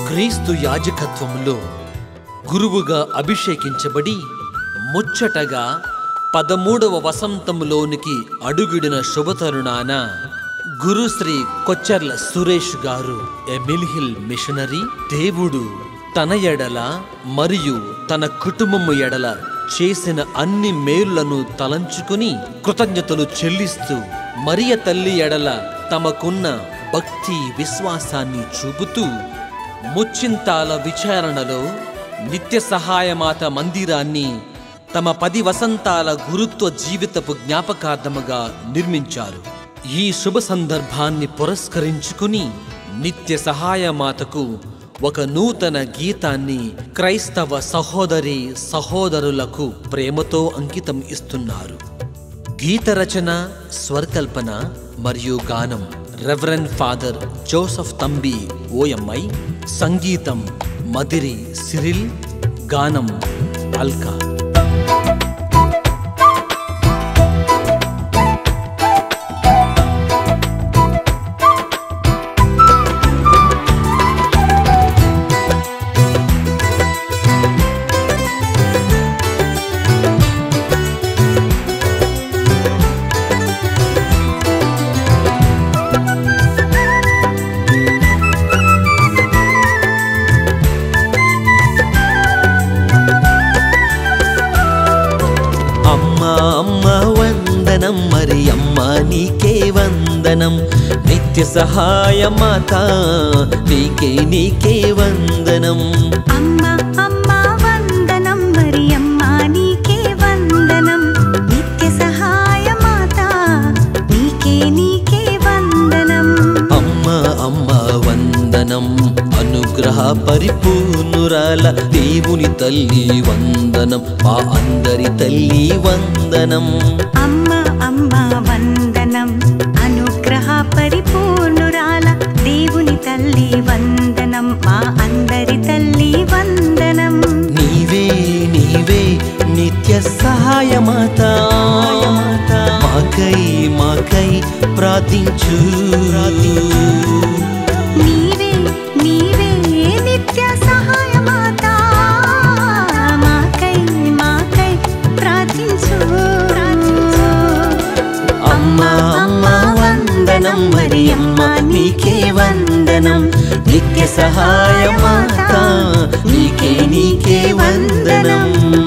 క్రీస్తు యాజకత్వములో గురువుగా అభిషేకించబడి ముచ్చటగా పదమూడవ వసంతములోనికి అడుగిడిన శుభతరుణాన గురుశ్రీ కొచ్చర్ల సురేష్ గారు ఎమిల్హిల్ మిషనరీ దేవుడు తన ఎడల మరియు తన కుటుంబము ఎడల చేసిన అన్ని మేలులను తలంచుకుని కృతజ్ఞతలు చెల్లిస్తూ మరియ తల్లి ఎడల తమకున్న భక్తి విశ్వాసాన్ని చూపుతూ ముచ్చింతాల విచారణలో నిత్య సహాయమాత మందిరాన్ని తమ పది వసంతాల గురుత్వ జీవితపు జ్ఞాపకార్థముగా నిర్మించారు ఈ శుభ సందర్భాన్ని పురస్కరించుకుని నిత్య సహాయమాతకు ఒక నూతన గీతాన్ని క్రైస్తవ సహోదరి సహోదరులకు ప్రేమతో అంకితం ఇస్తున్నారు గీత రచన స్వరకల్పన మరియు గానం reverend father Joseph Thambi OMI సంగీతం మదిరి సిరిల్ గానం అల్కా అమ్మా అమ్మ వందనం మరి అమ్మ నీకే వందనం నిత్య సహాయ మాత నీకే నీకే వందనం అమ్మ అమ్మ వందనం మరి అమ్మ నీకే వందనం నిత్య సహాయ మాత నీకే నీకే వందనం అమ్మ అమ్మ వందనం అనుగ్రహ పరిపూర్ణురాల దేవుని తల్లి వందనం మా అందరి తల్లి వందనం అమ్మ అమ్మ వందనం అనుగ్రహ పరిపూర్ణురాల దేవుని తల్లి వందనం మా అందరి తల్లి వందనం నీవే నీవే నిత్య సహాయ మాత మాకై మాకై ప్రార్థించు నీవే నీవే నిత్య సహాయ మాత మాకై మాకై ప్రార్థించు అమ్మ అమ్మ వందనం మరి అమ్మ నీకే వందనం నిత్య సహాయ మాత నీకే నీకే వందనం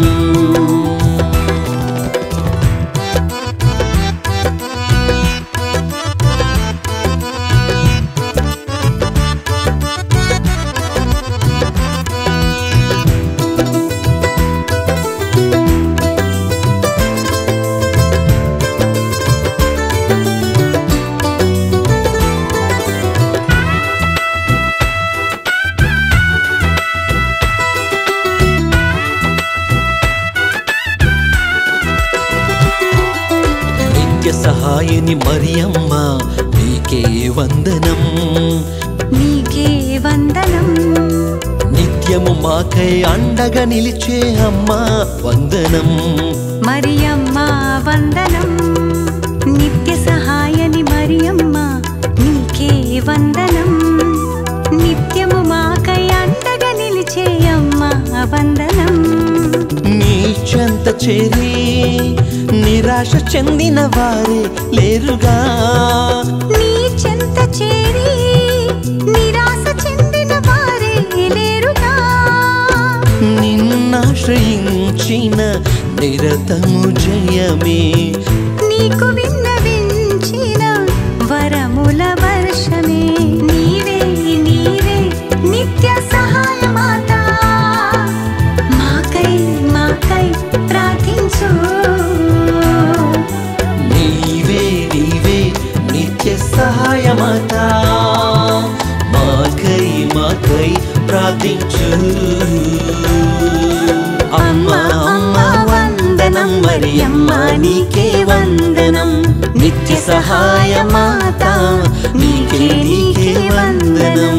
నిత్య సహాయని మరియమ్మ నీకే వందనం నీకే వందనం నిత్యము మాకై అండగా నిలిచే అమ్మ వందనం మరియమ్మ వందనం నిత్య సహాయని మరియమ్మ నీకే వందనం నిత్యము మాకై అండగా నిలిచే అమ్మ వందనం నీ చెంత చేరి నిరాశ చెందిన వారే లేరుగా నీ చెంత చేరి నిరాశ చెందిన వారే లేరుగా నిన్నాశ్రయించిన నిరతము జయమే నీకు విన్నవించిన వరముల వర్షమే నీవే నీవే నిత్య సహాయ మాత మాకై మాకై ప్రార్థించు నీవే నీవే నిత్య సహాయమాత మాకై మాకై ప్రార్థించు అమ్మ అమ్మ వందనం మరి అమ్మ నీకే వందనం నిత్య సహాయమాత నీకే నీకే వందనం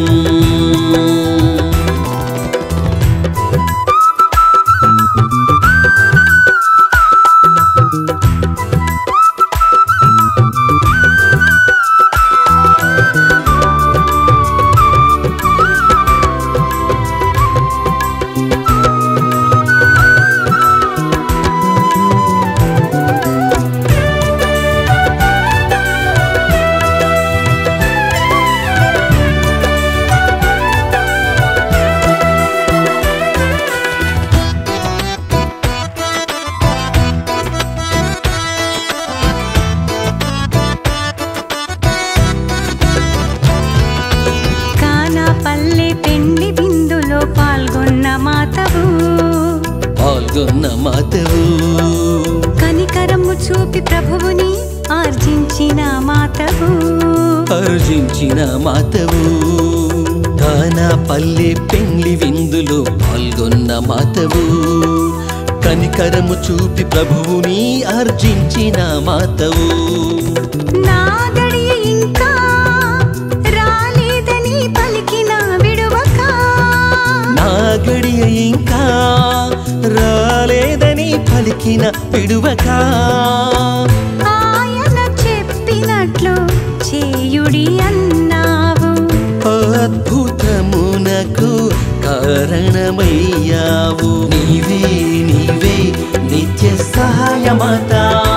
పల్లె పెండ్లి విందులో పాల్గొన్న మాతవు పాల్గొన్న మాతవు కనికరము చూపి ప్రభువుని ఆర్జించిన మాతవు అర్జించిన మాతవు కాన పల్లె పెండ్లి విందులో పాల్గొన్న మాతవు కనికరము చూపి ప్రభువుని అర్జించిన మాతవు నా గడియ ఇంకా రాలేదని పలికిన విడువక నా గడియ ఇంకా రాలేదని పలికిన పిడువక ఆయన చెప్పినట్లు చేయుడి అన్నావు అద్భుతమునకు కారణమయ్యావు నీవే నీవే నిత్య సహాయమాత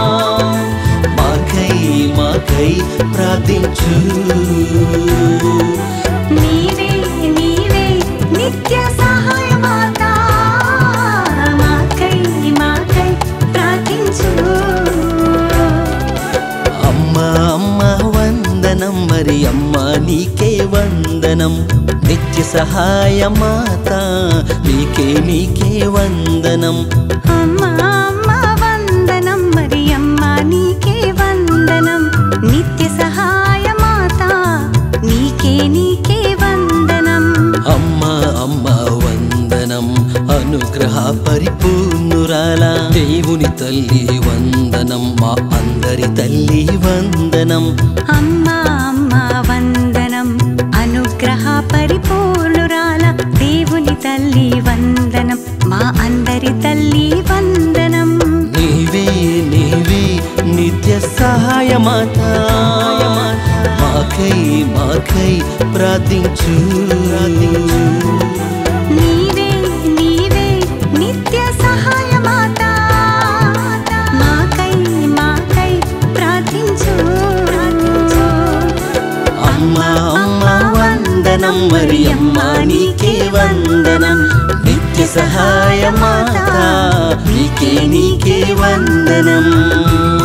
మాకై మాకై ప్రార్థించు నీవే నీవే నిత్య సహాయమాత మాకై మాకై ప్రార్థించు అమ్మ అమ్మ వందనం మరి అమ్మ నీకే వందనం నిత్య సహాయమాత నీకే నీకే వందనం అమ్మా అమ్మా వందనం మరి అమ్మా నీకే వందనం నిత్య సహాయ మాత నీకే నీకే వందనం అమ్మ అమ్మ వందనం అనుగ్రహ పరిపూర్ణురాల దేవుని తల్లి వందనం మా అందరి తల్లి వందనం అమ్మా అమ్మా వందనం అనుగ్రహ పరిపూర్ణురాల దేవుని తల్లి వందనం మా అందరి తల్లి వందనం నీవే నీవే నిత్య సహాయమాత మాకై మాకై ప్రార్థించు ప్రార్థించు నీవే నీవే నిత్య సహాయ మాత మాకై మాకై ప్రార్థించు అమ్మ అమ్మ వందనం మరి అమ్మ నీకే వందనం నిత్య సహాయమాత నీకే నీకే వందనం